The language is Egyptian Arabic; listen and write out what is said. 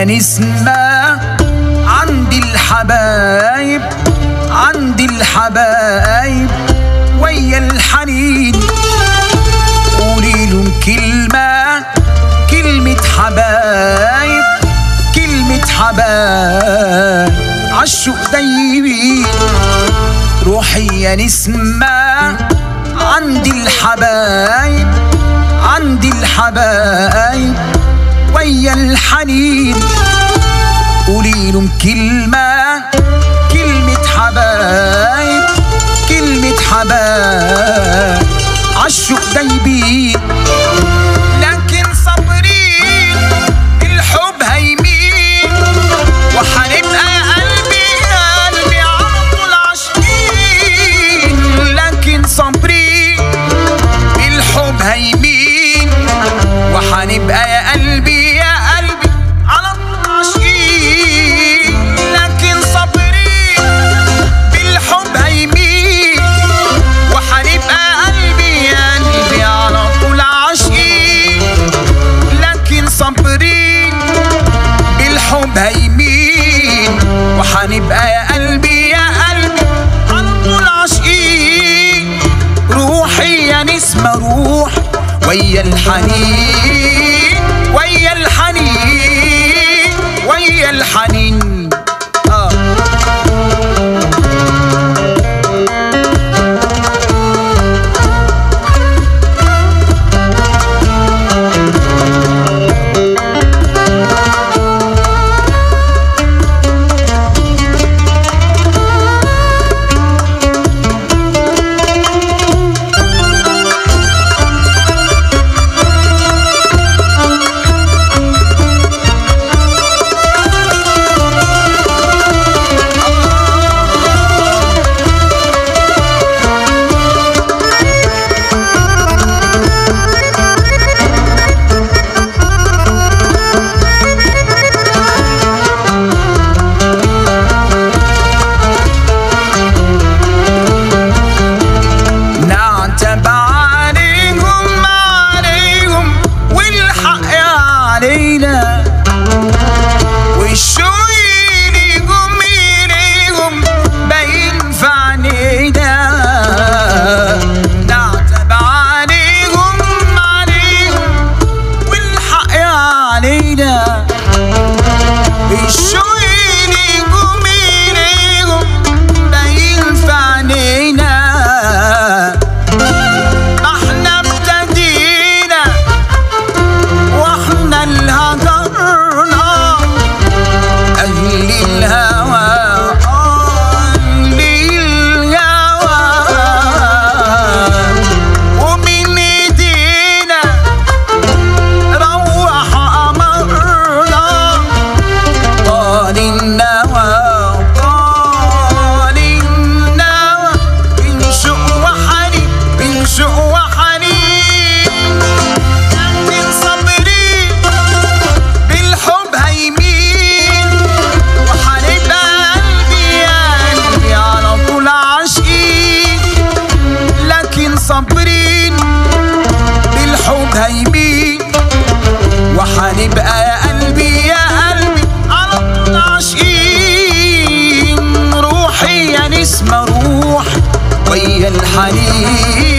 نسمة عند الحبايب عند الحبايب ويا الحنين قولي لهم كلمة كلمة حبايب كلمة حبايب عالشوق دايبين روحي يا نسمة عند الحبايب عند الحبايب ويا الحنين قولي لهم كلمة كلمة حبايب كلمة حبايب عالشوق دايبين لكن صابرين الحب هيمين وحنبقى يا قلبي يا قلبي على طول عاشقين لكن صابرين الحب هيمين وحنبقى يا قلبي يا قلبي على طول عاشقين لكن صابرين بالحب هيمين وحنبقى يا قلبي يا قلبي على طول عاشقين لكن صابرين بالحب هيمين وحنبقى يا قلبي يا قلبي على طول عاشقين روحي يا نسمة روح ويا الحنين ويا الحنين ويا الحنين آه. نعتب عليهم عليهم والحق علينا والشوي ليهم إليهم باين في عينينا نعتب عليهم عليهم والحق علينا الشوي ليهم إليهم باين في عينينا ما احنا ابتدينا واحنا اللي هجرنا اهل الهوى اهل الهوى ومن ايدينا روح امرنا طال النوى طال النوى بنشق وحنين بنشق وحنين لكن صبري بالحب هيمين وحنبقى قلبي يا قلبي على طول عاشقين لكن صابرين بالحب هيمين وحنبقى يا قلبي يا قلبي على طول عاشقين روحي يا نسمة روح ويا الحنين